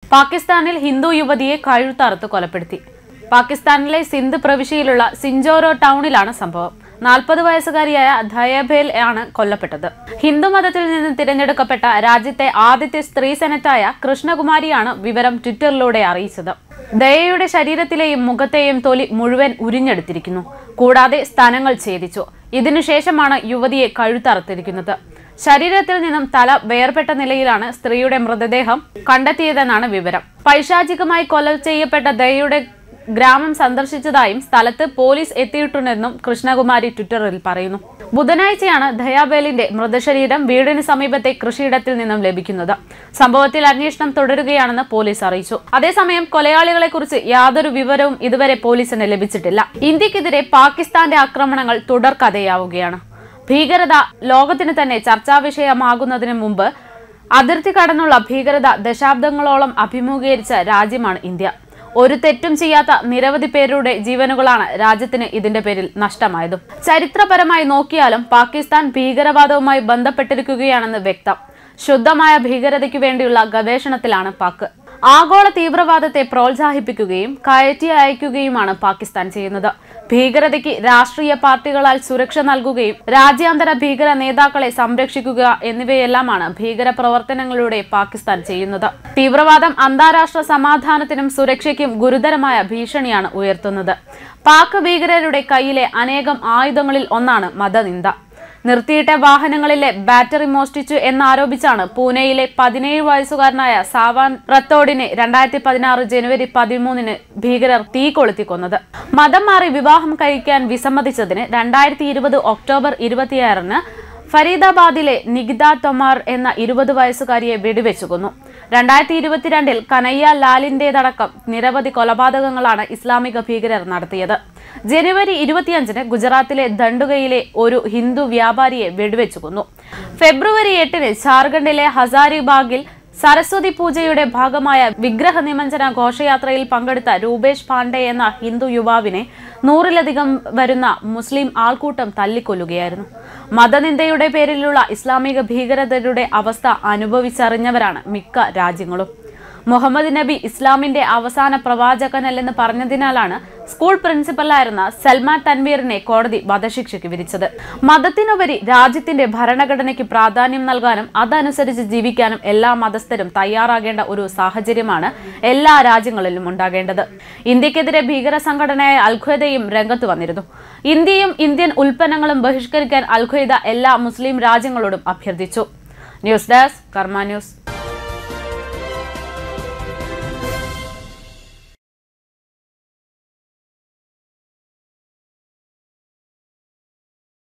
പാകിസ്ഥാനിൽ ഹിന്ദു യുവതിയെ കഴുത്തറുത്ത് കൊലപ്പെടുത്തി പാകിസ്ഥാനിലെ സിന്ധ് പ്രവിശ്യയിലുള്ള സിഞ്ചോരോ ടൗണിലാണ് സംഭവം നാൽപ്പത് വയസ്സുകാരിയായ ധയബേൽ ആണ് കൊല്ലപ്പെട്ടത് ഹിന്ദു മതത്തിൽ നിന്ന് തിരഞ്ഞെടുക്കപ്പെട്ട രാജ്യത്തെ ആദ്യത്തെ സ്ത്രീ സെനറ്റായ കൃഷ്ണകുമാരിയാണ് വിവരം ട്വിറ്ററിലൂടെ അറിയിച്ചത് ദയയുടെ ശരീരത്തിലെയും മുഖത്തെയും തൊലി മുഴുവൻ ഉരിഞ്ഞെടുത്തിരിക്കുന്നു കൂടാതെ സ്ഥലങ്ങൾ ഛേദിച്ചു ഇതിനുശേഷമാണ് യുവതിയെ കഴുത്തറുത്തിരിക്കുന്നത് ശരീരത്തിൽ നിന്നും തല വേർപെട്ട നിലയിലാണ് സ്ത്രീയുടെ മൃതദേഹം കണ്ടെത്തിയതെന്നാണ് വിവരം പൈശാചികമായി കൊല ചെയ്യപ്പെട്ട ദയയുടെ ഗ്രാമം സന്ദർശിച്ചതായും സ്ഥലത്ത് പോലീസ് എത്തിയിട്ടുണ്ടെന്നും കൃഷ്ണകുമാരി ട്വിറ്ററിൽ പറയുന്നു ബുധനാഴ്ചയാണ് ദയാബേലിന്റെ മൃതശരീരം വീടിന് സമീപത്തെ കൃഷിയിടത്തിൽ നിന്നും ലഭിക്കുന്നത് സംഭവത്തിൽ അന്വേഷണം തുടരുകയാണെന്ന് പോലീസ് അറിയിച്ചു അതേസമയം കൊലയാളികളെക്കുറിച്ച് യാതൊരു വിവരവും ഇതുവരെ പോലീസിന് ലഭിച്ചിട്ടില്ല ഇന്ത്യക്കെതിരെ പാകിസ്ഥാന്റെ ആക്രമണങ്ങൾ തുടർക്കഥയാവുകയാണ് ഭീകരത ലോകത്തിന് തന്നെ ചർച്ചാ വിഷയമാകുന്നതിന് മുമ്പ് അതിർത്തി കടന്നുള്ള ഭീകരത ദശാബ്ദങ്ങളോളം അഭിമുഖീകരിച്ച രാജ്യമാണ് ഇന്ത്യ ഒരു തെറ്റും ചെയ്യാത്ത നിരവധി പേരുടെ ജീവനുകളാണ് രാജ്യത്തിന് ഇതിന്റെ പേരിൽ നഷ്ടമായതും ചരിത്രപരമായി നോക്കിയാലും പാകിസ്ഥാൻ ഭീകരവാദവുമായി ബന്ധപ്പെട്ടിരിക്കുകയാണെന്ന് വ്യക്തം ശുദ്ധമായ ഭീകരതയ്ക്കു വേണ്ടിയുള്ള ഗവേഷണത്തിലാണ് പാക് ആഗോള തീവ്രവാദത്തെ പ്രോത്സാഹിപ്പിക്കുകയും കയറ്റി അയക്കുകയുമാണ് പാകിസ്ഥാൻ ചെയ്യുന്നത് ഭീകരതയ്ക്ക് രാഷ്ട്രീയ പാർട്ടികളാൽ സുരക്ഷ നൽകുകയും രാജ്യാന്തര ഭീകര നേതാക്കളെ സംരക്ഷിക്കുക എന്നിവയെല്ലാമാണ് ഭീകര പ്രവർത്തനങ്ങളിലൂടെ പാകിസ്ഥാൻ ചെയ്യുന്നത് തീവ്രവാദം അന്താരാഷ്ട്ര സമാധാനത്തിനും സുരക്ഷയ്ക്കും ഗുരുതരമായ ഭീഷണിയാണ് ഉയർത്തുന്നത് പാക് ഭീകരരുടെ കയ്യിലെ അനേകം ആയുധങ്ങളിൽ ഒന്നാണ് മതനിന്ദ നിർത്തിയിട്ട വാഹനങ്ങളിലെ ബാറ്ററി മോഷ്ടിച്ചു എന്നാരോപിച്ചാണ് പൂനെയിലെ പതിനേഴ് വയസ്സുകാരനായ സാവാൻ റത്തോഡിനെ രണ്ടായിരത്തി പതിനാറ് ജനുവരി പതിമൂന്നിന് ഭീകരർ തീ കൊളുത്തി കൊന്നത് മതം മാറി വിവാഹം കഴിക്കാൻ വിസമ്മതിച്ചതിന് രണ്ടായിരത്തി ഇരുപത് ഒക്ടോബർ ഇരുപത്തിയാറിന് ഫരീദാബാദിലെ നികിത തൊമാർ എന്ന ഇരുപത് വയസ്സുകാരിയെ വെടിവെച്ചു കൊന്നു രണ്ടായിരത്തി ഇരുപത്തിരണ്ടിൽ കനയ്യ ലാലിന്റേതടക്കം നിരവധി കൊലപാതകങ്ങളാണ് ഇസ്ലാമിക ഭീകരർ നടത്തിയത് ജനുവരി ഇരുപത്തിയഞ്ചിന് ഗുജറാത്തിലെ ദണ്ഡുകയിലെ ഒരു ഹിന്ദു വ്യാപാരിയെ വെടിവെച്ചു കൊന്നു ഫെബ്രുവരി എട്ടിന് ജാർഖണ്ഡിലെ ഹസാരിബാഗിൽ സരസ്വതി പൂജയുടെ ഭാഗമായ വിഗ്രഹ നിമഞ്ജന ഘോഷയാത്രയിൽ പങ്കെടുത്ത രൂപേഷ് പാണ്ഡെ എന്ന ഹിന്ദു യുവാവിനെ നൂറിലധികം വരുന്ന മുസ്ലിം ആൾക്കൂട്ടം തല്ലിക്കൊല്ലുകയായിരുന്നു മതനിന്ദയുടെ പേരിലുള്ള ഇസ്ലാമിക ഭീകരതയുടെ അവസ്ഥ അനുഭവിച്ചറിഞ്ഞവരാണ് മിക്ക രാജ്യങ്ങളും മുഹമ്മദ് നബി ഇസ്ലാമിന്റെ അവസാന പ്രവാചകനല്ലെന്ന് പറഞ്ഞതിനാലാണ് സ്കൂൾ പ്രിൻസിപ്പലായിരുന്ന സൽമാൻ തൻവീറിനെ കോടതി വധശിക്ഷയ്ക്ക് വിധിച്ചത് മതത്തിനുപരി രാജ്യത്തിന്റെ ഭരണഘടനയ്ക്ക് പ്രാധാന്യം നൽകാനും അതനുസരിച്ച് ജീവിക്കാനും എല്ലാ മതസ്ഥരും തയ്യാറാകേണ്ട ഒരു സാഹചര്യമാണ് എല്ലാ രാജ്യങ്ങളിലും ഉണ്ടാകേണ്ടത് ഇന്ത്യക്കെതിരെ ഭീകര സംഘടനയായ അൽഖ്വയ്ദയും രംഗത്ത് വന്നിരുന്നു ഇന്ത്യയും ഇന്ത്യൻ ഉൽപ്പന്നങ്ങളും ബഹിഷ്കരിക്കാൻ അൽഖ്വയ്ദ എല്ലാ മുസ്ലിം രാജ്യങ്ങളോടും അഭ്യർത്ഥിച്ചു ന്യൂസ് ഡെസ്ക് കർമ്മ ന്യൂസ്